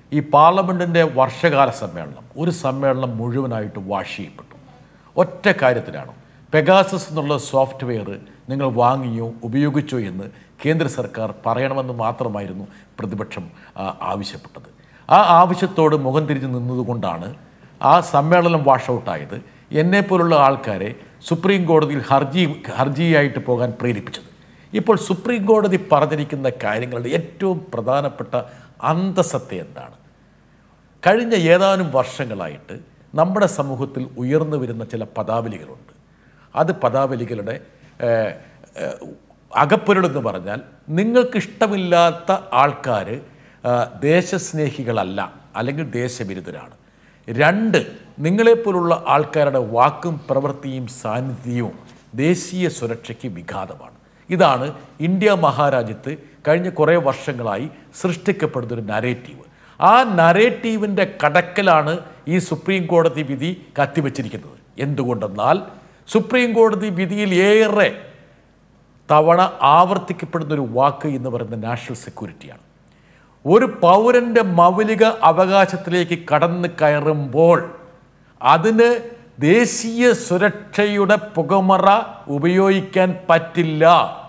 ഈ പാർലമെൻറ്റിൻ്റെ വർഷകാല സമ്മേളനം ഒരു സമ്മേളനം മുഴുവനായിട്ട് വാഷ് ചെയ്യപ്പെട്ടു ഒറ്റ കാര്യത്തിലാണ് പെഗാസസ് എന്നുള്ള സോഫ്റ്റ്വെയർ നിങ്ങൾ വാങ്ങിയോ ഉപയോഗിച്ചോ എന്ന് കേന്ദ്ര സർക്കാർ പറയണമെന്ന് മാത്രമായിരുന്നു പ്രതിപക്ഷം ആ, ആവശ്യപ്പെട്ടത് ആ ആവശ്യത്തോട് മുഖം തിരിഞ്ഞ് നിന്നതുകൊണ്ടാണ് ആ സമ്മേളനം വാഷ് ഔട്ടായത് എന്നെപ്പോലുള്ള ആൾക്കാരെ സുപ്രീം കോടതിയിൽ ഹർജി ഹർജിയായിട്ട് പോകാൻ പ്രേരിപ്പിച്ചത് ഇപ്പോൾ സുപ്രീം കോടതി പറഞ്ഞിരിക്കുന്ന കാര്യങ്ങളുടെ ഏറ്റവും പ്രധാനപ്പെട്ട അന്തസത്ത എന്താണ് കഴിഞ്ഞ ഏതാനും വർഷങ്ങളായിട്ട് നമ്മുടെ സമൂഹത്തിൽ ഉയർന്നു വരുന്ന ചില പദാവലികളുണ്ട് അത് പദാവലികളുടെ ഏഹ്, ഏഹ്, അകപ്പൊരുളെന്ന് പറഞ്ഞാൽ നിങ്ങൾക്കിഷ്ടമില്ലാത്ത ആൾക്കാർ ദേശസ്നേഹികളല്ല അല്ലെങ്കിൽ ദേശവിരുദ്ധരാണ് രണ്ട് നിങ്ങളെപ്പോലുള്ള ആൾക്കാരുടെ വാക്കും പ്രവൃത്തിയും സാന്നിധ്യവും ദേശീയ സുരക്ഷയ്ക്ക് വിഘാതമാണ് ഇതാണ് ഇന്ത്യ മഹാരാജ്യത്ത് കഴിഞ്ഞ കുറേ വർഷങ്ങളായി സൃഷ്ടിക്കപ്പെടുന്ന ഒരു നരേറ്റീവ് ആ നരേറ്റീവിൻ്റെ കടക്കലാണ് ഈ സുപ്രീം കോടതി വിധി കത്തിവെച്ചിരിക്കുന്നത് എന്തുകൊണ്ടെന്നാൽ സുപ്രീം കോടതി വിധിയിൽ ഏറെ തവണ ആവർത്തിക്കപ്പെടുന്ന ഒരു വാക്ക് എന്ന് പറയുന്നത് നാഷണൽ സെക്യൂരിറ്റിയാണ് ഒരു പൗരൻ്റെ മൗലിക അവകാശത്തിലേക്ക് കടന്നു കയറുമ്പോൾ അതിന് ദേശീയ സുരക്ഷയുടെ പുകമറ ഉപയോഗിക്കാൻ പറ്റില്ല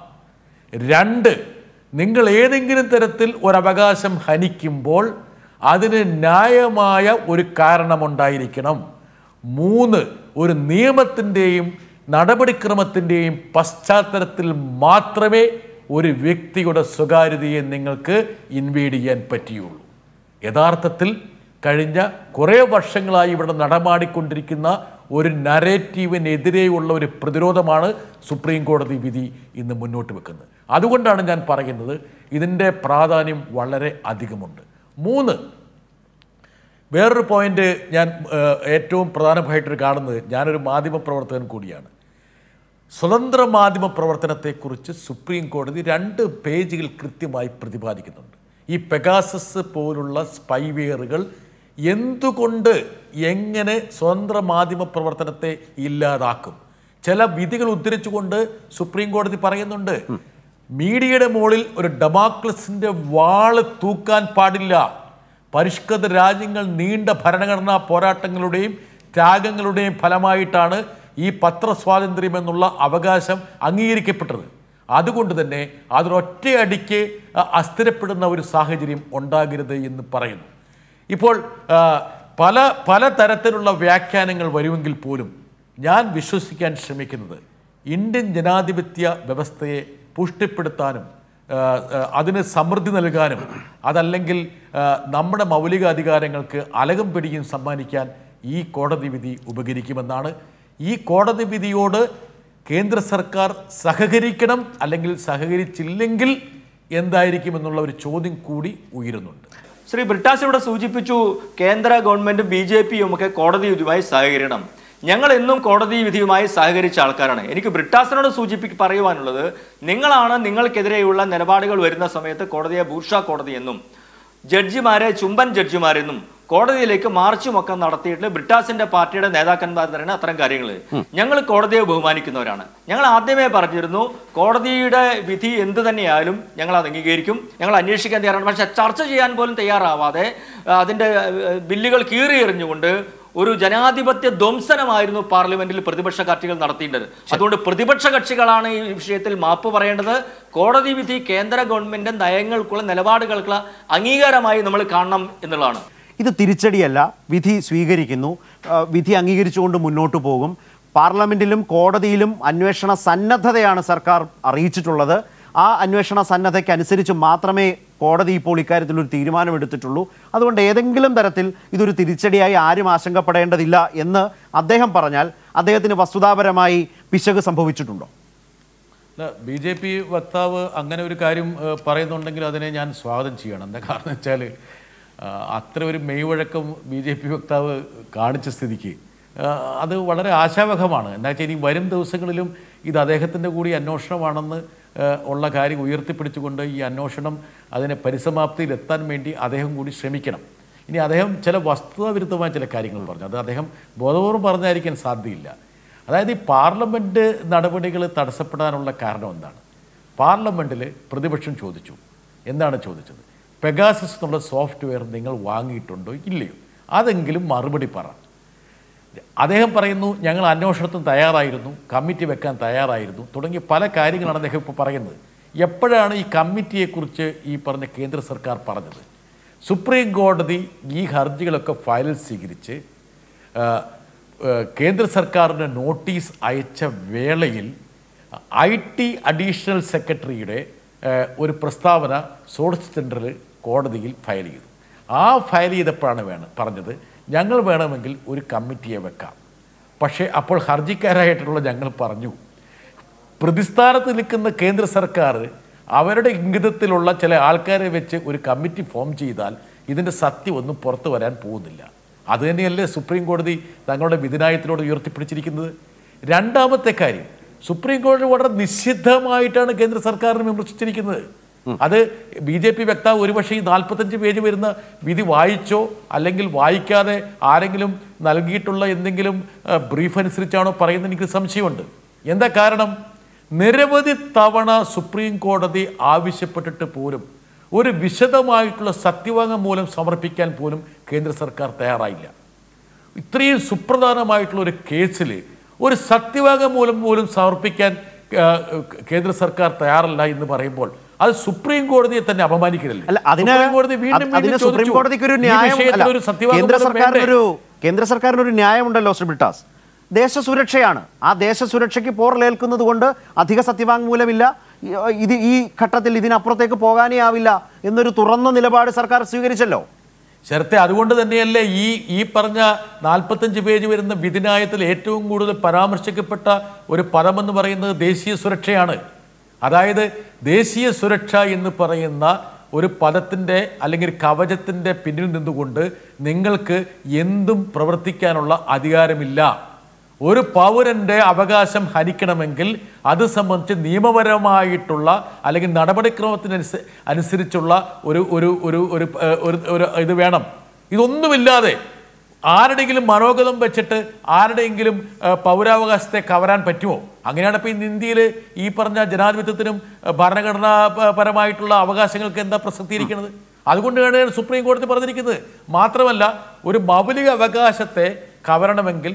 രണ്ട് നിങ്ങൾ ഏതെങ്കിലും തരത്തിൽ ഒരവകാശം ഹനിക്കുമ്പോൾ അതിന് ന്യായമായ ഒരു കാരണമുണ്ടായിരിക്കണം മൂന്ന് ഒരു നിയമത്തിൻ്റെയും നടപടിക്രമത്തിൻ്റെയും പശ്ചാത്തലത്തിൽ മാത്രമേ ഒരു വ്യക്തിയുടെ സ്വകാര്യതയെ നിങ്ങൾക്ക് ഇൻവേഡ് ചെയ്യാൻ പറ്റിയുള്ളൂ യഥാർത്ഥത്തിൽ കഴിഞ്ഞ കുറേ വർഷങ്ങളായി ഇവിടെ നടമാടിക്കൊണ്ടിരിക്കുന്ന ഒരു നരേറ്റീവിനെതിരെയുള്ള ഒരു പ്രതിരോധമാണ് സുപ്രീം കോടതി വിധി ഇന്ന് മുന്നോട്ട് വെക്കുന്നത് അതുകൊണ്ടാണ് ഞാൻ പറയുന്നത് ഇതിൻ്റെ പ്രാധാന്യം വളരെ അധികമുണ്ട് മൂന്ന് വേറൊരു പോയിന്റ് ഞാൻ ഏഹ്, ഏറ്റവും പ്രധാനമായിട്ട് കാണുന്നത് ഞാനൊരു മാധ്യമ പ്രവർത്തകൻ കൂടിയാണ് സ്വതന്ത്ര മാധ്യമ പ്രവർത്തനത്തെക്കുറിച്ച് സുപ്രീം കോടതി രണ്ട് പേജുകൾ കൃത്യമായി പ്രതിപാദിക്കുന്നുണ്ട് ഈ പെഗാസസ് പോലുള്ള സ്പൈവെയറുകൾ എന്തുകൊണ്ട് എങ്ങനെ സ്വതന്ത്ര മാധ്യമ പ്രവർത്തനത്തെ ഇല്ലാതാക്കും ചില വിധികൾ ഉദ്ധരിച്ചുകൊണ്ട് സുപ്രീം കോടതി പറയുന്നുണ്ട് മീഡിയയുടെ മുകളിൽ ഒരു ഡെമോക്രസിന്റെ വാള് തൂക്കാൻ പാടില്ല പരിഷ്കൃത രാജ്യങ്ങൾ നീണ്ട ഭരണഘടനാ പോരാട്ടങ്ങളുടെയും ത്യാഗങ്ങളുടെയും ഫലമായിട്ടാണ് ഈ പത്രസ്വാതന്ത്ര്യം എന്നുള്ള അവകാശം അംഗീകരിക്കപ്പെട്ടത് അതുകൊണ്ട് തന്നെ അതിനൊറ്റയടിക്ക് അ- അസ്ഥിരപ്പെടുന്ന ഒരു സാഹചര്യം ഉണ്ടാകരുത് എന്ന് പറയുന്നു ഇപ്പോൾ ആ, പല പല തരത്തിലുള്ള വ്യാഖ്യാനങ്ങൾ വരുമെങ്കിൽ പോലും ഞാൻ വിശ്വസിക്കാൻ ശ്രമിക്കുന്നത് ഇന്ത്യൻ ജനാധിപത്യ വ്യവസ്ഥയെ പുഷ്ടിപ്പെടുത്താനും ആ, ആ, അതിന് സമൃദ്ധി നൽകാനും അതല്ലെങ്കിൽ ആ, നമ്മുടെ മൗലിക അധികാരങ്ങൾക്ക് അലകം പിടിയും സമ്മാനിക്കാൻ ഈ കോടതി വിധി ഉപകരിക്കുമെന്നാണ് ഈ കോടതി വിധിയോട് കേന്ദ്ര സർക്കാർ സഹകരിക്കണം അല്ലെങ്കിൽ സഹകരിച്ചില്ലെങ്കിൽ എന്തായിരിക്കും എന്നുള്ള ഒരു ചോദ്യം കൂടി ഉയരുന്നുണ്ട് ശ്രീ ബ്രിട്ടാസ് ഇവിടെ സൂചിപ്പിച്ചു കേന്ദ്ര ഗവൺമെന്റും ബി ജെ പിയും ഒക്കെ കോടതി വിധിയുമായി സഹകരണം ഞങ്ങൾ എന്നും കോടതി വിധിയുമായി സഹകരിച്ച ആൾക്കാരാണ് എനിക്ക് ബ്രിട്ടാസിനോട് സൂചിപ്പിക്ക് പറയുവാനുള്ളത് നിങ്ങളാണ് നിങ്ങൾക്കെതിരെയുള്ള നിലപാടുകൾ വരുന്ന സമയത്ത് കോടതിയെ ബൂർഷ കോടതി എന്നും ജഡ്ജിമാരെ ചുംബൻ ജഡ്ജിമാരെന്നും കോടതിയിലേക്ക് മാർച്ചും ഒക്കെ നടത്തിയിട്ട് ബ്രിട്ടാസിന്റെ പാർട്ടിയുടെ നേതാക്കന്മാർ തന്നെ അത്തരം കാര്യങ്ങൾ ഞങ്ങൾ കോടതിയെ ബഹുമാനിക്കുന്നവരാണ് ഞങ്ങൾ ആദ്യമേ പറഞ്ഞിരുന്നു കോടതിയുടെ വിധി എന്ത് തന്നെയായാലും ഞങ്ങൾ അത് അംഗീകരിക്കും ഞങ്ങൾ അന്വേഷിക്കാൻ തയ്യാറാണ് പക്ഷെ ചർച്ച ചെയ്യാൻ പോലും തയ്യാറാവാതെ ആ, അതിന്റെ ആ, ബില്ലുകൾ കീറി എറിഞ്ഞുകൊണ്ട് ഒരു ജനാധിപത്യ ധ്വംസനമായിരുന്നു പാർലമെന്റിൽ പ്രതിപക്ഷ കക്ഷികൾ നടത്തേണ്ടത് അതുകൊണ്ട് പ്രതിപക്ഷ കക്ഷികളാണ് ഈ വിഷയത്തിൽ മാപ്പ് പറയേണ്ടത് കോടതി വിധി കേന്ദ്ര ഗവൺമെന്റ് നയങ്ങൾക്കുള്ള നിലപാടുകൾക്കുള്ള അംഗീകാരമായി നമ്മൾ കാണണം എന്നുള്ളതാണ് ഇത് തിരിച്ചടിയല്ല വിധി സ്വീകരിക്കുന്നു ആ, വിധി അംഗീകരിച്ചുകൊണ്ട് മുന്നോട്ട് പോകും പാർലമെന്റിലും കോടതിയിലും അന്വേഷണ സന്നദ്ധതയാണ് സർക്കാർ അറിയിച്ചിട്ടുള്ളത് ആ അന്വേഷണ സന്നദ്ധയ്ക്ക് അനുസരിച്ച് മാത്രമേ കോടതി ഇപ്പോൾ ഇക്കാര്യത്തിൽ ഒരു തീരുമാനമെടുത്തിട്ടുള്ളൂ അതുകൊണ്ട് ഏതെങ്കിലും തരത്തിൽ ഇതൊരു തിരിച്ചടിയായി ആരും ആശങ്കപ്പെടേണ്ടതില്ല എന്ന് അദ്ദേഹം പറഞ്ഞാൽ അദ്ദേഹത്തിന് വസ്തുതാപരമായി പിശക് സംഭവിച്ചിട്ടുണ്ടോ ബി ജെ പി വക്താവ് അങ്ങനെ ഒരു കാര്യം ഏഹ്, പറയുന്നുണ്ടെങ്കിൽ അതിനെ ഞാൻ സ്വാഗതം ചെയ്യണം എന്താ കാരണം വെച്ചാൽ അത്ര ഒരു മെയ്വഴക്കം ബി ജെ പി വക്താവ് കാണിച്ച സ്ഥിതിക്ക് ആ, അത് വളരെ ആശാവഹമാണ് എന്താ വെച്ചാൽ ഇനി വരും ദിവസങ്ങളിലും ഇത് അദ്ദേഹത്തിൻ്റെ കൂടി അന്വേഷണമാണെന്ന് ആ, ഉള്ള കാര്യം ഉയർത്തിപ്പിടിച്ചുകൊണ്ട് ഈ അന്വേഷണം അതിനെ പരിസമാപ്തിയിൽ എത്താൻ വേണ്ടി അദ്ദേഹം കൂടി ശ്രമിക്കണം ഇനി അദ്ദേഹം ചില വസ്തുതാവിരുദ്ധമായ ചില കാര്യങ്ങൾ പറഞ്ഞു അത് അദ്ദേഹം ബോധപൂർവ്വം പറഞ്ഞായിരിക്കാൻ സാധ്യതയില്ല അതായത് ഈ പാർലമെൻറ്റ് നടപടികൾ തടസ്സപ്പെടാനുള്ള കാരണം എന്താണ് പാർലമെൻറ്റിൽ പ്രതിപക്ഷം ചോദിച്ചു എന്താണ് ചോദിച്ചത് പെഗാസസ് എന്നുള്ള സോഫ്റ്റ്വെയർ നിങ്ങൾ വാങ്ങിയിട്ടുണ്ടോ ഇല്ലയോ അതെങ്കിലും മറുപടി പറ അദ്ദേഹം പറയുന്നു ഞങ്ങൾ അന്വേഷണത്തിന് തയ്യാറായിരുന്നു കമ്മിറ്റി വെക്കാൻ തയ്യാറായിരുന്നു തുടങ്ങിയ പല കാര്യങ്ങളാണ് അദ്ദേഹം ഇപ്പോൾ പറയുന്നത് എപ്പോഴാണ് ഈ കമ്മിറ്റിയെക്കുറിച്ച് ഈ പറഞ്ഞ കേന്ദ്ര സർക്കാർ പറഞ്ഞത് സുപ്രീം കോടതി ഈ ഹർജികളൊക്കെ ഫയലിൽ സ്വീകരിച്ച് ആ, ആ, കേന്ദ്ര സർക്കാരിന് നോട്ടീസ് അയച്ച വേളയിൽ ഐ ടി അഡീഷണൽ സെക്രട്ടറിയുടെ ആ, ഒരു പ്രസ്താവന സോളിസിറ്റർ ജനറൽ കോടതിയിൽ ഫയൽ ചെയ്തു ആ ഫയൽ ചെയ്തപ്പോഴാണ് വേണം പറഞ്ഞത് ഞങ്ങൾ വേണമെങ്കിൽ ഒരു കമ്മിറ്റിയെ വെക്കാം പക്ഷേ അപ്പോൾ ഹർജിക്കാരായിട്ടുള്ള ഞങ്ങൾ പറഞ്ഞു പ്രതിസ്ഥാനത്ത് നിൽക്കുന്ന കേന്ദ്ര സർക്കാർ അവരുടെ ഇംഗിതത്തിലുള്ള ചില ആൾക്കാരെ വെച്ച് ഒരു കമ്മിറ്റി ഫോം ചെയ്താൽ ഇതിൻ്റെ സത്യം ഒന്നും പുറത്തു വരാൻ പോകുന്നില്ല അത് തന്നെയല്ലേ സുപ്രീം കോടതി തങ്ങളുടെ വിധിനായത്തിലൂടെ ഉയർത്തിപ്പിടിച്ചിരിക്കുന്നത് രണ്ടാമത്തെ കാര്യം സുപ്രീം കോടതി വളരെ നിഷിദ്ധമായിട്ടാണ് കേന്ദ്ര സർക്കാരിനെ വിമർശിച്ചിരിക്കുന്നത് അത് ബി ജെ പി വക്താവ് ഒരുപക്ഷെ ഈ നാൽപ്പത്തഞ്ച് പേജ് വരുന്ന വിധി വായിച്ചോ അല്ലെങ്കിൽ വായിക്കാതെ ആരെങ്കിലും നൽകിയിട്ടുള്ള എന്തെങ്കിലും ആ, ബ്രീഫ് അനുസരിച്ചാണോ പറയുന്നത് എനിക്ക് സംശയമുണ്ട് എന്താ കാരണം നിരവധി തവണ സുപ്രീം കോടതി ആവശ്യപ്പെട്ടിട്ട് പോലും ഒരു വിശദമായിട്ടുള്ള സത്യവാങ്മൂലം സമർപ്പിക്കാൻ പോലും കേന്ദ്ര സർക്കാർ തയ്യാറായില്ല ഇത്രയും സുപ്രധാനമായിട്ടുള്ള ഒരു കേസിൽ ഒരു സത്യവാങ്മൂലം പോലും സമർപ്പിക്കാൻ ആ, കേന്ദ്ര സർക്കാർ തയ്യാറല്ല എന്ന് പറയുമ്പോൾ അത് സുപ്രീം കോടതിയെ തന്നെ അപമാനിക്കലല്ലേ അല്ല അതിന് സുപ്രീം കോടതി വീണ്ടും അത് അതിന് വീണ്ടും സുപ്രീം ചോദിച്ചു, കോടതിക്ക് ഒരു ഈ ന്യായം വിഷയത്തിൽ അല്ല, ഒരു കേന്ദ്ര സത്യവാങ്മൂലം സർക്കാരിനൊരു വേണ്ടേ? കേന്ദ്ര സർക്കാരിനൊരു ന്യായമുണ്ടല്ലോ ശ്രീ ബ്രിട്ടാസ് ദേശസുരക്ഷയാണ് ആ ദേശസുരക്ഷയ്ക്ക് പോറലേൽക്കുന്നത് കൊണ്ട് അധിക സത്യവാങ്മൂലമില്ല ഈ- ഇത് ഈ ഘട്ടത്തിൽ ഇതിനപ്പുറത്തേക്ക് പോകാനേ ആവില്ല എന്നൊരു തുറന്ന നിലപാട് സർക്കാർ സ്വീകരിച്ചല്ലോ ശരത്തെ അതുകൊണ്ട് തന്നെയല്ലേ ഈ ഈ പറഞ്ഞ നാൽപ്പത്തഞ്ച് പേജ് വരുന്ന വിധിനായത്തിൽ ഏറ്റവും കൂടുതൽ പരാമർശിക്കപ്പെട്ട ഒരു പദമെന്ന് പറയുന്നത് ദേശീയ സുരക്ഷയാണ് അതായത് ദേശീയ സുരക്ഷ എന്ന് പറയുന്ന ഒരു പദത്തിൻ്റെ അല്ലെങ്കിൽ കവചത്തിൻ്റെ പിന്നിൽ നിന്നുകൊണ്ട് നിങ്ങൾക്ക് എന്തും പ്രവർത്തിക്കാനുള്ള അധികാരമില്ല ഒരു പൗരന്റെ അവകാശം ഹനിക്കണമെങ്കിൽ അത് സംബന്ധിച്ച് നിയമപരമായിട്ടുള്ള അല്ലെങ്കിൽ നടപടിക്രമത്തിനനുസ അനുസരിച്ചുള്ള ഒരു ഒരു ഒരു ഒരു ഏഹ്, ഒരു ഒരു ഇത് വേണം ഇതൊന്നുമില്ലാതെ ആരുടെയെങ്കിലും മനോഗതം വെച്ചിട്ട് ആരുടെയെങ്കിലും ഏഹ്, പൗരാവകാശത്തെ കവരാൻ പറ്റുമോ അങ്ങനെയാണ് ഇപ്പോൾ ഇന്ന് ഇന്ത്യയിൽ ഈ പറഞ്ഞ ജനാധിപത്യത്തിനും ഏഹ്, ഭരണഘടനാ പ- പരമായിട്ടുള്ള അവകാശങ്ങൾക്ക് എന്താ പ്രസക്തിയിരിക്കുന്നത് അതുകൊണ്ടാണ് സുപ്രീം കോടതി പറഞ്ഞിരിക്കുന്നത് മാത്രമല്ല ഒരു മൗലിക അവകാശത്തെ കവരണമെങ്കിൽ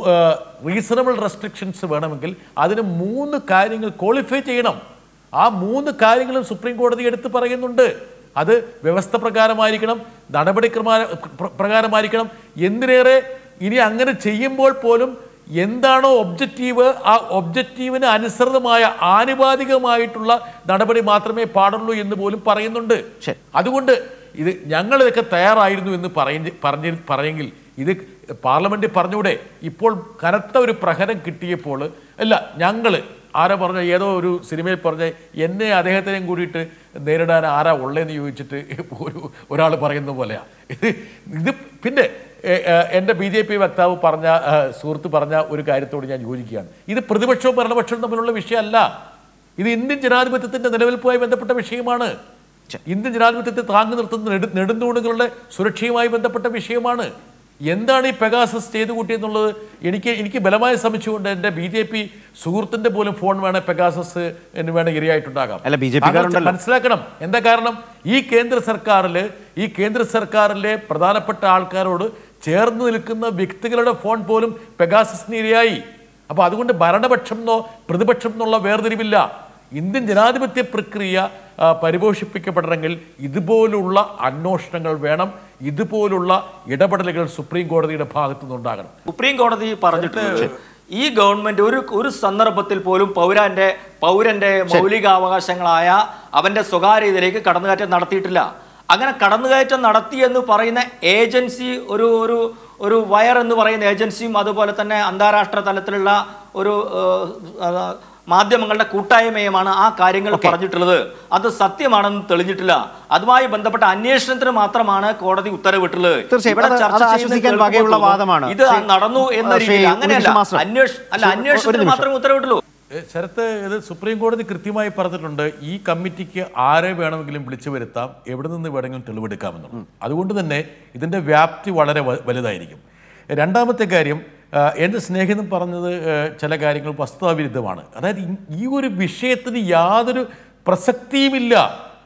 റീസണബിൾ റെസ്ട്രിക്ഷൻസ് വേണമെങ്കിൽ അതിന് മൂന്ന് കാര്യങ്ങൾ ക്വാളിഫൈ ചെയ്യണം ആ മൂന്ന് കാര്യങ്ങളും സുപ്രീം കോടതി എടുത്ത് പറയുന്നുണ്ട് അത് വ്യവസ്ഥ പ്രകാരമായിരിക്കണം നടപടിക്രമ പ്ര- പ്രകാരമായിരിക്കണം എന്തിനേറെ ഇനി അങ്ങനെ ചെയ്യുമ്പോൾ പോലും എന്താണോ ഒബ്ജക്റ്റീവ് ആ ഒബ്ജക്റ്റീവിന് അനുസൃതമായ ആനുപാതികമായിട്ടുള്ള നടപടി മാത്രമേ പാടുള്ളൂ എന്ന് പോലും പറയുന്നുണ്ട് ശരി. അതുകൊണ്ട് ഇത് ഞങ്ങൾ ഇതൊക്കെ തയ്യാറായിരുന്നു എന്ന് പറഞ്ഞ് പറഞ്ഞ് പറയെങ്കിൽ ഇത് പാർലമെന്റിൽ പറഞ്ഞൂടെ ഇപ്പോൾ കനത്ത ഒരു പ്രഹരം കിട്ടിയപ്പോൾ അല്ല ഞങ്ങൾ ആരാ പറഞ്ഞ ഏതോ ഒരു സിനിമയിൽ പറഞ്ഞ എന്നെ അദ്ദേഹത്തിനെയും കൂടിയിട്ട് നേരിടാൻ ആരാ ഉള്ളതെന്ന് ചോദിച്ചിട്ട് ഒരു ഒരാൾ പറയുന്ന പോലെയാ ഇത് ഇത് പിന്നെ എ- എ- എൻ്റെ ബി ജെ പി വക്താവ് പറഞ്ഞ ആ, സുഹൃത്ത് പറഞ്ഞ ഒരു കാര്യത്തോട് ഞാൻ യോജിക്കുകയാണ് ഇത് പ്രതിപക്ഷവും ഭരണപക്ഷവും തമ്മിലുള്ള വിഷയമല്ല ഇത് ഇന്ത്യൻ ജനാധിപത്യത്തിന്റെ നിലനിൽപ്പുമായി ബന്ധപ്പെട്ട വിഷയമാണ് ഇന്ത്യൻ ജനാധിപത്യത്തെ താങ്ങി നിർത്തുന്ന നെടു നെടുന്തൂണുകളുടെ സുരക്ഷയുമായി ബന്ധപ്പെട്ട വിഷയമാണ് എന്താണ് ഈ പെഗാസസ് ചെയ്തു കൂട്ടിയെന്നുള്ളത് എനിക്ക് എനിക്ക് ബലമായ സംശയമുണ്ട് എൻ്റെ ബി ജെ പി സുഹൃത്തിൻ്റെ പോലും ഫോൺ വേണേൽ പെഗാസസ് എന്ന് വേണേൽ ഇരയായിട്ടുണ്ടാകാം അല്ല, BJP താങ്കൾ കാരുണ്ടല്ലോ. മനസ്സിലാക്കണം എന്താ കാരണം ഈ കേന്ദ്ര സർക്കാരിൽ ഈ കേന്ദ്ര സർക്കാരിലെ പ്രധാനപ്പെട്ട ആൾക്കാരോട് ചേർന്ന് നിൽക്കുന്ന വ്യക്തികളുടെ ഫോൺ പോലും പെഗാസസിന് ഇരയായി അപ്പോൾ അതുകൊണ്ട് ഭരണപക്ഷം എന്നോ പ്രതിപക്ഷം എന്നുള്ള വേർതിരിവില്ല ഇന്ത്യൻ ജനാധിപത്യ പ്രക്രിയ ആ, പരിപോഷിപ്പിക്കപ്പെടണമെങ്കിൽ ഇതുപോലുള്ള അന്വേഷണങ്ങൾ വേണം ഇതുപോലുള്ള ഇടപെടലുകൾ സുപ്രീം കോടതിയുടെ ഭാഗത്തു നിന്നുണ്ടാകണം സുപ്രീം കോടതി പറഞ്ഞിട്ടുണ്ട് ഈ ഗവൺമെന്റ് ഒരു ഒരു സന്ദർഭത്തിൽ പോലും പൗരന്റെ പൗരന്റെ മൗലികാവകാശങ്ങളായ അവന്റെ സ്വകാര്യതയിലേക്ക് കടന്നുകയറ്റം നടത്തിയിട്ടില്ല അങ്ങനെ കടന്നുകയറ്റം നടത്തി എന്ന് പറയുന്ന ഏജൻസി ഒരു ഒരു ഒരു വയർ എന്ന് പറയുന്ന ഏജൻസിയും അതുപോലെ തന്നെ അന്താരാഷ്ട്ര തലത്തിലുള്ള ഒരു ഏഹ്, ഏഹ്, മാധ്യമങ്ങളുടെ കൂട്ടായ്മയുമാണ് ആ കാര്യങ്ങൾ പറഞ്ഞിട്ടുള്ളത് അത് സത്യമാണെന്ന് തെളിഞ്ഞിട്ടില്ല അതുമായി ബന്ധപ്പെട്ട അന്വേഷണത്തിന് മാത്രമാണ് കോടതി ഉത്തരവിട്ടുള്ളത് തീർച്ചയായും. ഇവിടെ അത് ചർച്ച അത് ചെയ്യുന്ന ആശ്വസിക്കാൻ കേൾക്കുമ്പോൾ വകയുള്ള തോന്നും വാദമാണ്. ഇത് ശ്രീ- നടന്നു എന്ന ശ്രീ രീതിയിൽ അങ്ങനെയല്ല ഉണ്ണികൃഷ്ണൻ മാസ്റ്റർ. അന്വേഷ അല്ല ശ്രീ- ഒരു അന്വേഷണത്തിന് നിമിഷം. മാത്രമേ ഉത്തരവിട്ടുള്ളൂ ഏ, ശരത്ത് ഇത് സുപ്രീം കോടതി കൃത്യമായി പറഞ്ഞിട്ടുണ്ട് ഈ കമ്മിറ്റിക്ക് ആരെ വേണമെങ്കിലും വിളിച്ചു വരുത്താം എവിടെ നിന്ന് വേണമെങ്കിലും തെളിവെടുക്കാമെന്നുള്ളത് അതുകൊണ്ട് തന്നെ ഇതിൻ്റെ വ്യാപ്തി വളരെ വ- വലുതായിരിക്കും രണ്ടാമത്തെ കാര്യം ആ, എൻ്റെ സ്നേഹിതൻ പറഞ്ഞത് ഏ, ചില കാര്യങ്ങൾ വസ്തുതാവിരുദ്ധമാണ് അതായത് ഈ- ഈ ഒരു വിഷയത്തിന് യാതൊരു പ്രസക്തിയുമില്ല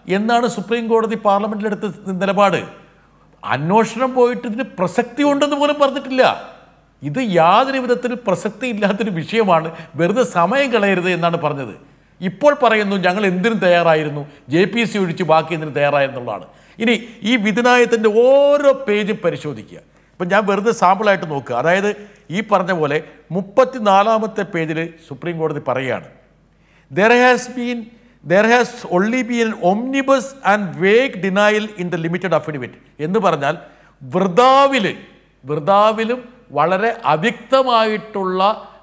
എന്നാണ് സുപ്രീം കോടതി പാർലമെന്റിലെടുത്ത നിലപാട് അന്വേഷണം പോയിട്ട് ഇതിന് പ്രസക്തി ഉണ്ടെന്ന് പോലും പറഞ്ഞിട്ടില്ല ഇത് യാതൊരു വിധത്തിൽ പ്രസക്തി ഇല്ലാത്തൊരു വിഷയമാണ് വെറുതെ സമയം കളയരുത് എന്നാണ് പറഞ്ഞത് ഇപ്പോൾ പറയുന്നു ഞങ്ങൾ എന്തിനും തയ്യാറായിരുന്നു ജെ പി സി ഒഴിച്ച് ബാക്കി എന്തിനും തയ്യാറായെന്നുള്ളതാണ് ഇനി ഈ വിധിനായത്തിൻ്റെ ഓരോ പേജും പരിശോധിക്കുക ഇപ്പം ഞാൻ വെറുതെ സാമ്പിളായിട്ട് നോക്കുക അതായത് ഈ പറഞ്ഞ പോലെ മുപ്പത്തിനാലാമത്തെ പേജിൽ സുപ്രീം കോടതി പറയുകയാണ് there has been there has only been an omnibus and vague denial in the limited affidavit എന്ന് പറഞ്ഞാൽ വൃതാവിൽ വൃതാവിലും വളരെ അവ്യക്തമായിട്ടുള്ള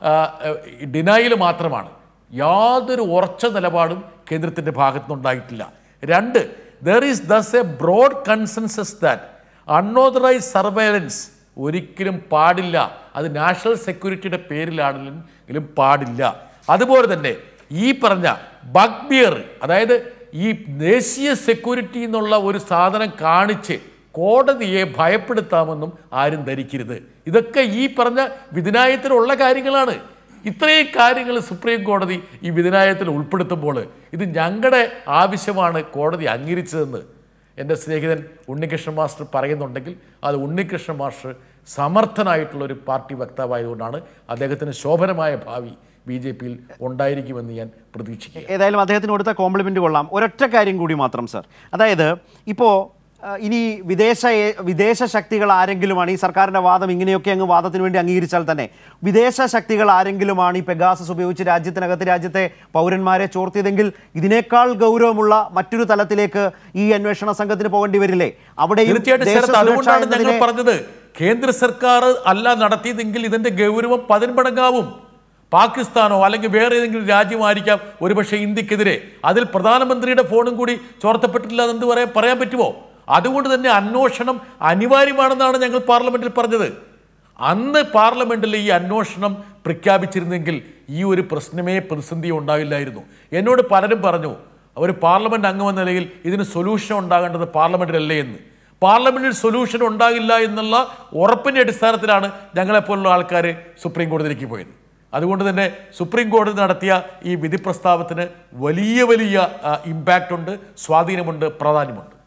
ഡിനയൽ മാത്രമാണ് യാതൊരു ഉറച്ച നിലപാടും കേന്ദ്രത്തിൻ്റെ ഭാഗത്തുനിന്നുണ്ടായിട്ടില്ല രണ്ട് there is thus a broad consensus that unauthorise surveillance ഒരിക്കലും പാടില്ല അത് നാഷണൽ സെക്യൂരിറ്റിയുടെ പേരിലാണെങ്കിലും പാടില്ല അതുപോലെ തന്നെ ഈ പറഞ്ഞ ബഗ്ബിയർ അതായത് ഈ ദേശീയ സെക്യൂരിറ്റി എന്നുള്ള ഒരു സാധനം കാണിച്ച് കോടതിയെ ഭയപ്പെടുത്താമെന്നും ആരും ധരിക്കരുത് ഇതൊക്കെ ഈ പറഞ്ഞ വിധിനായത്തിലുള്ള കാര്യങ്ങളാണ് ഇത്രയും കാര്യങ്ങൾ സുപ്രീം കോടതി ഈ വിധിനായത്തിൽ ഉൾപ്പെടുത്തുമ്പോൾ ഇത് ഞങ്ങളുടെ ആവശ്യമാണ് കോടതി അംഗീകരിച്ചതെന്ന് എൻ്റെ സ്നേഹിതൻ ഉണ്ണികൃഷ്ണൻ മാസ്റ്റർ പറയുന്നുണ്ടെങ്കിൽ അത് ഉണ്ണികൃഷ്ണൻ മാസ്റ്റർ സമർത്ഥനായിട്ടുള്ള ഒരു പാർട്ടി വക്താവായതുകൊണ്ടാണ് അദ്ദേഹത്തിന് ശോഭനമായ ഭാവി ബി ജെ പിയിൽ ഉണ്ടായിരിക്കുമെന്ന് ഞാൻ പ്രതീക്ഷിക്കുക ഏതായാലും അദ്ദേഹത്തിന് കൊടുത്ത കോംപ്ലിമെന്റ് കൊള്ളാം ഒരൊറ്റ കാര്യം കൂടി മാത്രം സർ അതായത് ഇപ്പോൾ ഇനി വിദേശ ഏ- വിദേശ ശക്തികൾ ആരെങ്കിലുമാണ് ഈ സർക്കാരിന്റെ വാദം ഇങ്ങനെയൊക്കെ അങ്ങ് വാദത്തിന് വേണ്ടി അംഗീകരിച്ചാൽ തന്നെ വിദേശ ശക്തികൾ ആരെങ്കിലുമാണ് ഈ പെഗാസസ് ഉപയോഗിച്ച് രാജ്യത്തിനകത്ത് രാജ്യത്തെ പൗരന്മാരെ ചോർത്തിയതെങ്കിൽ ഇതിനേക്കാൾ ഗൗരവമുള്ള മറ്റൊരു തലത്തിലേക്ക് ഈ അന്വേഷണ സംഘത്തിന് പോകേണ്ടി വരില്ലേ അവിടെയും തീർച്ചയായിട്ടും ദേശ ശരത്ത് സുരക്ഷ അതുകൊണ്ടാണ് ഞങ്ങൾ എന്നതിനെ- പറഞ്ഞത് കേന്ദ്ര സർക്കാർ അല്ല നടത്തിയതെങ്കിൽ ഇതിന്റെ ഗൗരവം പതിന്മടങ്ങാവും പാകിസ്ഥാനോ അല്ലെങ്കിൽ വേറെ ഏതെങ്കിലും രാജ്യമായിരിക്കാം ഒരുപക്ഷെ ഇന്ത്യക്കെതിരെ അതിൽ പ്രധാനമന്ത്രിയുടെ ഫോണും കൂടി ചോർത്തപ്പെട്ടിട്ടില്ല എന്ന് പറയാൻ പറയാൻ പറ്റുമോ അതുകൊണ്ട് തന്നെ അന്വേഷണം അനിവാര്യമാണെന്നാണ് ഞങ്ങൾ പാർലമെന്റിൽ പറഞ്ഞത് അന്ന് പാർലമെന്റിൽ ഈ അന്വേഷണം പ്രഖ്യാപിച്ചിരുന്നെങ്കിൽ ഈ ഒരു പ്രശ്നമേ പ്രതിസന്ധി ഉണ്ടാവില്ലായിരുന്നു എന്നോട് പലരും പറഞ്ഞു ഒരു പാർലമെന്റ് അംഗമെന്ന നിലയിൽ ഇതിന് സൊല്യൂഷൻ ഉണ്ടാകേണ്ടത് പാർലമെന്റിലല്ലേ എന്ന് പാർലമെന്റിൽ സൊല്യൂഷൻ ഉണ്ടാകില്ല എന്നുള്ള ഉറപ്പിന്റെ അടിസ്ഥാനത്തിലാണ് ഞങ്ങളെപ്പോലുള്ള ആൾക്കാർ സുപ്രീം കോടതിയിലേക്ക് പോയത് അതുകൊണ്ട് തന്നെ സുപ്രീം കോടതി നടത്തിയ ഈ വിധി പ്രസ്താവത്തിന് വലിയ വലിയ ഇമ്പാക്റ്റ് ഉണ്ട് സ്വാധീനമുണ്ട് പ്രാധാന്യമുണ്ട്